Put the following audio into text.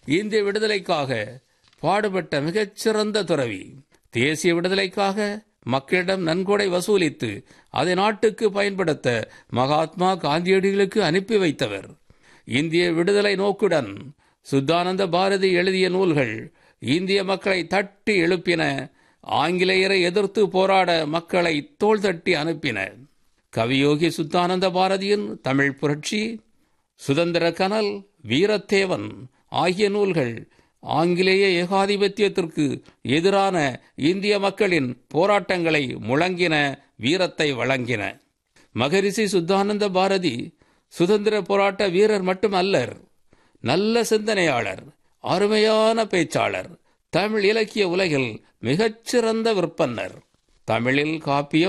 இந்திய விடுதலைக்காக பாடுபட்ட மிகச்சிறந்த துறவி தேசிய விடுதலைக்காக மக்களிடம் நன்கொடை வசூலித்து அதை நாட்டுக்கு பயன்படுத்த மகாத்மா காந்தியடிகளுக்கு அனுப்பி வைத்தவர் இந்திய விடுதலை நோக்குடன் சுத்தானந்த பாரதி எழுதிய நூல்கள் இந்திய மக்களை தட்டி எழுப்பின ஆங்கிலேயரை எதிர்த்து போராட மக்களை தோள் தட்டி அனுப்பின கவியோகி சுத்தானந்த பாரதியின் தமிழ் புரட்சி சுதந்திர கனல் வீரத்தேவன் ஆகிய நூல்கள் ஆங்கிலேய ஏகாதிபத்தியத்திற்கு எதிரான இந்திய மக்களின் போராட்டங்களை முழங்கின வீரத்தை வழங்கின மகரிஷி சுத்தானந்த பாரதி சுதந்திர போராட்ட வீரர் மட்டுமல்லர் நல்ல சிந்தனையாளர் அருமையான பேச்சாளர் தமிழ் இலக்கிய உலகில் மிகச்சிறந்த விற்பன்னர் தமிழில் காப்பியம்